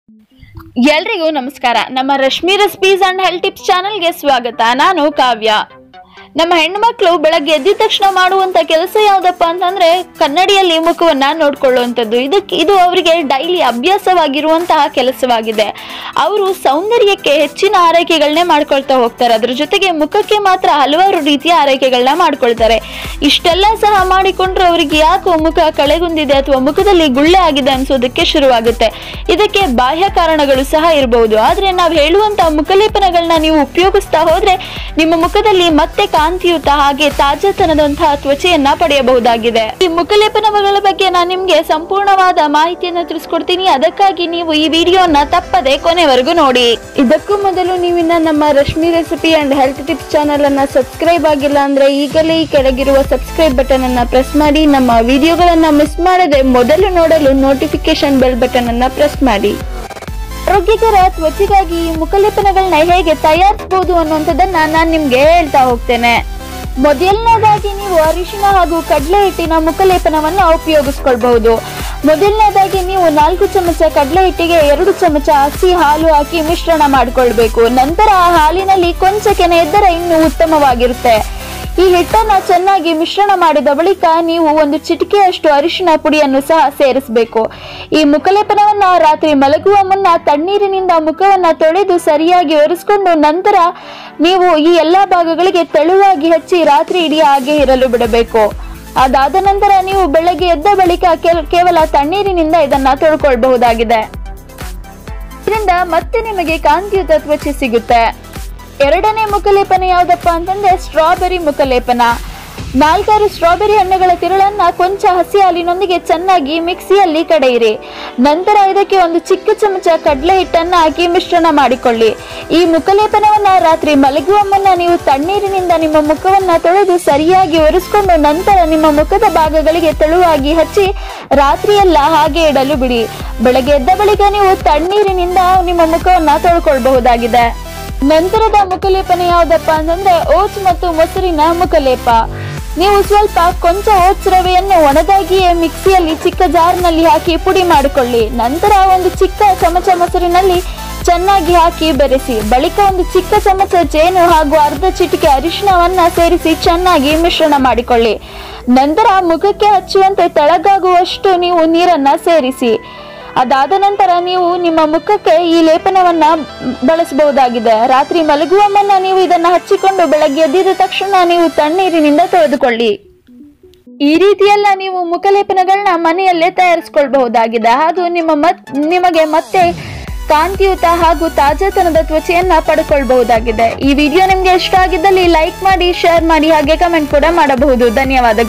ಎಲ್ರಿಗೂ ನಮಸ್ಕಾರ ನಮ್ಮ Rashmi recipes and health tips ಚಾನೆಲ್ಗೆ ಸ್ವಾಗತ ನಾನು ಕಾವ್ಯ ನಮ್ಮ ಹೆಣ್ಮಕ್ಳು ಬೆಳಗ್ಗೆ ಎದ್ದಿದ ತಕ್ಷಣ ಮಾಡುವಂತ ಕೆಲಸ ಯಾವ್ದಪ್ಪ ಅಂತಂದ್ರೆ ಕನ್ನಡಿಯಲ್ಲಿ ಮುಖವನ್ನ ನೋಡ್ಕೊಳ್ಳುವಂಥದ್ದು ಇದಕ್ಕೆ ಇದು ಅವರಿಗೆ ಡೈಲಿ ಅಭ್ಯಾಸವಾಗಿರುವಂತಹ ಕೆಲಸವಾಗಿದೆ ಅವರು ಸೌಂದರ್ಯಕ್ಕೆ ಹೆಚ್ಚಿನ ಆರೈಕೆಗಳನ್ನೇ ಮಾಡ್ಕೊಳ್ತಾ ಹೋಗ್ತಾರೆ ಅದ್ರ ಜೊತೆಗೆ ಮುಖಕ್ಕೆ ಮಾತ್ರ ಹಲವಾರು ರೀತಿಯ ಆರೈಕೆಗಳನ್ನ ಮಾಡ್ಕೊಳ್ತಾರೆ ಇಷ್ಟೆಲ್ಲ ಸಹ ಮಾಡಿಕೊಂಡ್ರೆ ಅವರಿಗೆ ಯಾಕೋ ಮುಖ ಕಳೆಗುಂದಿದೆ ಅಥವಾ ಮುಖದಲ್ಲಿ ಗುಳ್ಳೆ ಆಗಿದೆ ಅನ್ಸೋದಕ್ಕೆ ಶುರುವಾಗುತ್ತೆ ಇದಕ್ಕೆ ಬಾಹ್ಯ ಕಾರಣಗಳು ಸಹ ಇರಬಹುದು ಆದ್ರೆ ನಾವು ಹೇಳುವಂತ ಮುಖಲೇಪನಗಳನ್ನ ನೀವು ಉಪಯೋಗಿಸ್ತಾ ಹೋದ್ರೆ ನಿಮ್ಮ ಮುಖದಲ್ಲಿ ಮತ್ತೆ ಕಾಂತಿಯುತ ಹಾಗೆ ತಾಜಾತನದಂತಹ ತ್ವಚೆಯನ್ನ ಪಡೆಯಬಹುದಾಗಿದೆ ಈ ಮುಖಲೇಪನಗಳ ಬಗ್ಗೆ ನಾನು ನಿಮ್ಗೆ ಸಂಪೂರ್ಣವಾದ ಮಾಹಿತಿಯನ್ನ ತಿಳಿಸ್ಕೊಡ್ತೀನಿ ಅದಕ್ಕಾಗಿ ನೀವು ಈ ವಿಡಿಯೋನ ತಪ್ಪದೆ ಕೊನೆವರೆಗೂ ನೋಡಿ ಇದಕ್ಕೂ ಮೊದಲು ನೀವಿನ್ನ ನಮ್ಮ Rashmi recipe and health tips channel ಅನ್ನ ಸಬ್ಸ್ಕ್ರೈಬ್ ಆಗಿಲ್ಲ ಅಂದ್ರೆ ಈಗಲೇ ಈ ಕೆಳಗಿರುವ ಸಬ್ಸ್ಕ್ರೈಬ್ ಬಟನ್ ಅನ್ನ ಪ್ರೆಸ್ ಮಾಡಿ ನಮ್ಮ ವಿಡಿಯೋಗಳನ್ನ ಮಿಸ್ ಮಾಡದೆ ಮೊದಲು ನೋಡಲು ನೋಟಿಫಿಕೇಶನ್ ಬೆಲ್ ಬಟನ್ ಅನ್ನ ಪ್ರೆಸ್ ಮಾಡಿ ಆರೋಗ್ಯಕರ ತ್ವಚೆಗಾಗಿ ಈ ಮುಖಲೇಪನಗಳನ್ನ ಹೇಗೆ ತಯಾರಿಸಬಹುದು ಅನ್ನುವಂಥದ್ದನ್ನ ನಾನು ನಿಮ್ಗೆ ಹೇಳ್ತಾ ಹೋಗ್ತೇನೆ ಮೊದಲನೇದಾಗಿ ನೀವು ಅರಿಶಿನ ಹಾಗೂ ಕಡಲೆ ಹಿಟ್ಟಿನ ಮುಖಲೇಪನವನ್ನ ಉಪಯೋಗಿಸ್ಕೊಳ್ಬಹುದು ಮೊದಲನೇದಾಗಿ ನೀವು ನಾಲ್ಕು ಚಮಚ ಕಡಲೆ ಹಿಟ್ಟಿಗೆ ಎರಡು ಚಮಚ ಹಸಿ ಹಾಲು ಹಾಕಿ ಮಿಶ್ರಣ ಮಾಡಿಕೊಳ್ಬೇಕು ನಂತರ ಆ ಹಾಲಿನಲ್ಲಿ ಕೊಂಚ ಕೆನೆ ಇದ್ದರೆ ಇನ್ನೂ ಉತ್ತಮವಾಗಿರುತ್ತೆ ಈ ಹಿಟ್ಟನ್ನ ಚೆನ್ನಾಗಿ ಮಿಶ್ರಣ ಮಾಡಿದ ಬಳಿಕ ನೀವು ಒಂದು ಚಿಟಿಕೆಯಷ್ಟು ಅರಿಶಿನ ಪುಡಿಯನ್ನು ಸಹ ಸೇರಿಸಬೇಕು ಈ ಮುಖಲೇಪನವನ್ನ ರಾತ್ರಿ ಮಲಗುವ ಮುನ್ನ ತಣ್ಣೀರಿನಿಂದ ಮುಖವನ್ನ ತೊಳೆದು ಸರಿಯಾಗಿ ಒರೆಸ್ಕೊಂಡು ನಂತರ ನೀವು ಈ ಎಲ್ಲಾ ಭಾಗಗಳಿಗೆ ತೆಳುವಾಗಿ ಹಚ್ಚಿ ರಾತ್ರಿ ಇಡೀ ಹಾಗೆ ಇರಲು ಬಿಡಬೇಕು ಅದಾದ ನಂತರ ನೀವು ಬೆಳಗ್ಗೆ ಎದ್ದ ಬಳಿಕ ಕೆಲ- ಕೇವಲ ತಣ್ಣೀರಿನಿಂದ ಇದನ್ನ ತೊಳ್ಕೊಳ್ಬಹುದಾಗಿದೆ ಇದರಿಂದ ಮತ್ತೆ ನಿಮಗೆ ಕಾಂತಿಯುತ ತ್ವಚೆ ಸಿಗುತ್ತೆ ಎರಡನೇ ಮುಖಲೇಪನ ಯಾವ್ದಪ್ಪ ಅಂತಂದ್ರೆ ಸ್ಟ್ರಾಬೆರಿ ಮುಖಲೇಪನ ನಾಲ್ಕಾರು ಸ್ಟ್ರಾಬೆರಿ ಹಣ್ಣುಗಳ ತಿರುಳನ್ನ ಕೊಂಚ ಹಸಿ ಹಾಲಿನೊಂದಿಗೆ ಚೆನ್ನಾಗಿ ಮಿಕ್ಸಿಯಲ್ಲಿ ಕಡೆಯಿರಿ ನಂತರ ಇದಕ್ಕೆ ಒಂದು ಚಿಕ್ಕ ಚಮಚ ಕಡಲೆ ಹಿಟ್ಟನ್ನ ಹಾಕಿ ಮಿಶ್ರಣ ಮಾಡಿಕೊಳ್ಳಿ ಈ ಮುಖಲೇಪನವನ್ನ ರಾತ್ರಿ ಮಲಗುವ ಮುನ್ನ ನೀವು ತಣ್ಣೀರಿನಿಂದ ನಿಮ್ಮ ಮುಖವನ್ನ ತೊಳೆದು ಸರಿಯಾಗಿ ಒರೆಸ್ಕೊಂಡು ನಂತರ ನಿಮ್ಮ ಮುಖದ ಭಾಗಗಳಿಗೆ ತೆಳುವಾಗಿ ಹಚ್ಚಿ ರಾತ್ರಿಯೆಲ್ಲ ಹಾಗೆ ಇಡಲು ಬಿಡಿ ಬೆಳಗ್ಗೆ ಎದ್ದ ಬಳಿಕ ನೀವು ತಣ್ಣೀರಿನಿಂದ ನಿಮ್ಮ ಮುಖವನ್ನ ತೊಳ್ಕೊಳ್ಬಹುದಾಗಿದೆ ನಂತರದ ಮುಖಲೇಪನ ಯಾವ್ದಪ್ಪ ಅಂತಂದ್ರೆ ಓಟ್ಸ್ ಮತ್ತು ಮೊಸರಿನ ಮುಖಲೇಪ ನೀವು ಸ್ವಲ್ಪ ಕೊಂಚ ಓಟ್ಸ್ ರವೆಯನ್ನು ಒಣದಾಗಿಯೇ ಮಿಕ್ಸಿಯಲ್ಲಿ ಚಿಕ್ಕ ಜಾರ್ನಲ್ಲಿ ಹಾಕಿ ಪುಡಿ ಮಾಡಿಕೊಳ್ಳಿ ನಂತರ ಒಂದು ಚಿಕ್ಕ ಚಮಚ ಮೊಸರಿನಲ್ಲಿ ಚೆನ್ನಾಗಿ ಹಾಕಿ ಬೆರೆಸಿ ಬಳಿಕ ಒಂದು ಚಿಕ್ಕ ಚಮಚ ಜೇನು ಹಾಗೂ ಅರ್ಧ ಚಿಟಿಕೆ ಅರಿಶಿಣವನ್ನ ಸೇರಿಸಿ ಚೆನ್ನಾಗಿ ಮಿಶ್ರಣ ಮಾಡಿಕೊಳ್ಳಿ ನಂತರ ಮುಖಕ್ಕೆ ಹಚ್ಚುವಂತೆ ತೆಳಗಾಗುವಷ್ಟು ನೀವು ನೀರನ್ನ ಸೇರಿಸಿ ಅದಾದ ನಂತರ ನೀವು ನಿಮ್ಮ ಮುಖಕ್ಕೆ ಈ ಲೇಪನವನ್ನ ಬಳಸಬಹುದಾಗಿದೆ ರಾತ್ರಿ ಮಲಗುವ ಮುನ್ನ ನೀವು ಇದನ್ನ ಹಚ್ಚಿಕೊಂಡು ಬೆಳಗ್ಗೆ ಎದ್ದಿದ ತಕ್ಷಣ ನೀವು ತಣ್ಣೀರಿನಿಂದ ತೊಳೆದುಕೊಳ್ಳಿ ಈ ರೀತಿಯೆಲ್ಲ ನೀವು ಮುಖಲೇಪನಗಳನ್ನ ಮನೆಯಲ್ಲೇ ತಯಾರಿಸಿಕೊಳ್ಬಹುದಾಗಿದೆ ಹಾಗೂ ನಿಮ್ಮ ಮತ್ ನಿಮಗೆ ಮತ್ತೆ ಕಾಂತಿಯುತ ಹಾಗೂ ತಾಜಾತನದ ತ್ವಚೆಯನ್ನ ಪಡ್ಕೊಳ್ಬಹುದಾಗಿದೆ ಈ ವಿಡಿಯೋ ನಿಮ್ಗೆ ಇಷ್ಟ ಆಗಿದ್ದಲ್ಲಿ ಲೈಕ್ ಮಾಡಿ ಶೇರ್ ಮಾಡಿ ಹಾಗೆ ಕಮೆಂಟ್ ಕೂಡ ಮಾಡಬಹುದು ಧನ್ಯವಾದ